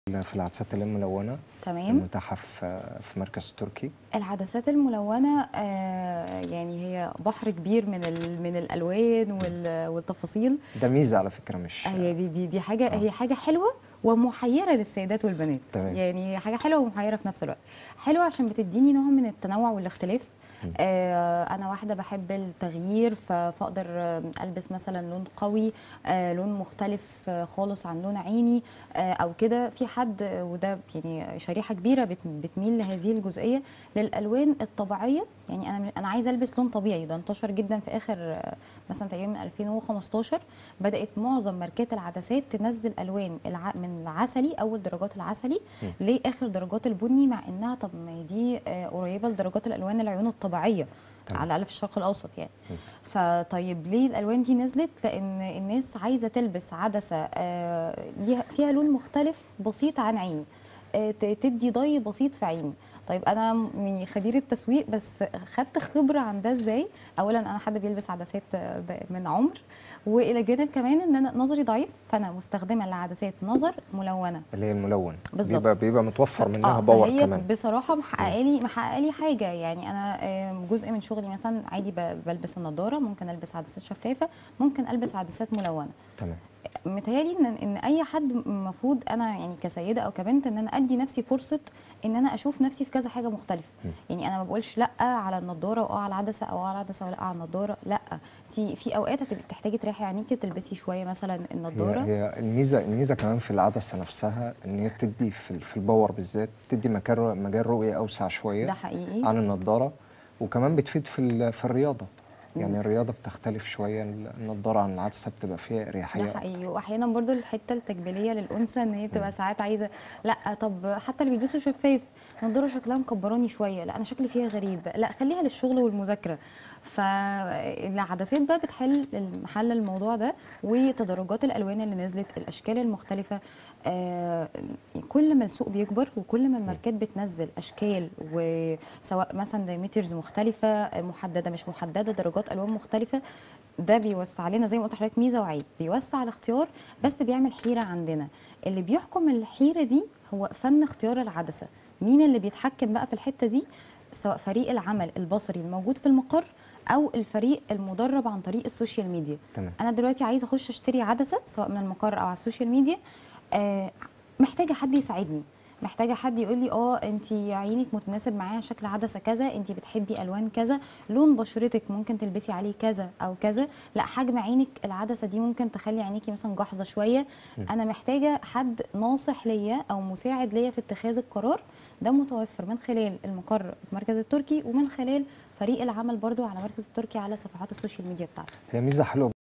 في العدسات الملونه تمام المتاحه في في مركز تركي العدسات الملونه آه يعني هي بحر كبير من ال- من الالوان وال- والتفاصيل ده ميزه على فكره مش هي دي دي دي حاجه آه. هي حاجه حلوه ومحيره للسيدات والبنات تمام. يعني حاجه حلوه ومحيره في نفس الوقت حلوه عشان بتديني نوع من التنوع والاختلاف مم. آه انا واحده بحب التغيير ف- فاقدر آه، البس مثلا لون قوي آه لون مختلف آه، خالص عن لون عيني آه او كده في حد آه، وده يعني شريحه كبيره بت- بتميل لهذه الجزئيه للالوان الطبيعيه يعني انا انا عايزه البس لون طبيعي ده انتشر جدا في اخر آه، مثلا تقريبا من 2015 بدات معظم ماركات العدسات تنزل الوان الع... من العسلي اول درجات العسلي م. لاخر درجات البني مع انها طب ما هي دي آه، قريبه لدرجات الالوان العيون الطبيعيه تمام. على الاقل في الشرق الاوسط يعني م. فطيب ليه الالوان دي نزلت لان الناس عايزه تلبس عدسه آه، ليها فيها لون مختلف بسيط عن عيني آه، ت- تدي ضي بسيط في عيني طيب انا م- يعني خبيره تسويق بس خدت خبره عن ده ازاي اولا انا حد بيلبس عدسات آه، ب- من عمر والى جانب كمان ان انا نظري ضعيف فانا مستخدمه لعدسات نظر ملونه اللي هي الملون بالظبط. بيبقى بيبقى متوفر منها اه باور فهي كمان بصراحه محققه لي محققه لي حاجه يعني انا آم، جزء من شغلي مثلا عادي ب- بلبس النضاره ممكن البس عدسات شفافه ممكن البس عدسات ملونه تمام متهيألي ان ان اي حد المفروض انا يعني كسيده او كبنت ان انا ادي نفسي فرصه ان انا اشوف نفسي في كذا حاجه مختلفه م. يعني انا ما بقولش لا على النضاره واه على العدسه او على العدسه ولا على النضاره لا انت في اوقات هتبقي بتحتاجي تريحي عينيكي وتلبسي شويه مثلا هي النضاره هي الميزه الميزه كمان في العدسه نفسها ان هي بتدي في, ال- في الباور بالذات بتدي مكان مجال رؤيه اوسع شويه ده حقيقي عن النضاره وكمان بتفيد في ال- في الرياضه يعني الرياضه بتختلف شويه النضاره عن العدسه بتبقى فيها اريحيه ده أكتر. حقيقي واحيانا برضو الحته التجميليه للانثى ان هي بتبقى ساعات عايزه لا طب حتى اللي بيلبسوا شفاف نضاره شكلها مكبراني شويه لا انا شكلي فيها غريب لا خليها للشغل والمذاكره فالعدسات بقى بتحل محل الموضوع ده وتدرجات الالوان اللي نزلت الاشكال المختلفه آه كل ما السوق بيكبر وكل ما الماركات بتنزل اشكال وسواء مثلا دايمترز مختلفه محدده مش محدده درجات الوان مختلفه ده بيوسع لنا زي ما قلت لحضرتك ميزه وعيب بيوسع الاختيار بس بيعمل حيره عندنا اللي بيحكم الحيره دي هو فن اختيار العدسه مين اللي بيتحكم بقى في الحته دي سواء فريق العمل البصري الموجود في المقر او الفريق المدرب عن طريق السوشيال ميديا تمام انا دلوقتي عايزه اخش اشتري عدسه سواء من المقر او على السوشيال ميديا آه محتاجه حد يساعدني محتاجه حد يقول لي اه انت عينك متناسب معاها شكل عدسه كذا انت بتحبي الوان كذا لون بشرتك ممكن تلبسي عليه كذا او كذا لا حجم عينك العدسه دي ممكن تخلي عينيكي مثلا جحظه شويه انا محتاجه حد ناصح ليا او مساعد ليا في اتخاذ القرار ده متوفر من خلال المقر في المركز التركي ومن خلال فريق العمل برضو على مركز التركي على صفحات السوشيال ميديا بتاعته هي ميزه حلوه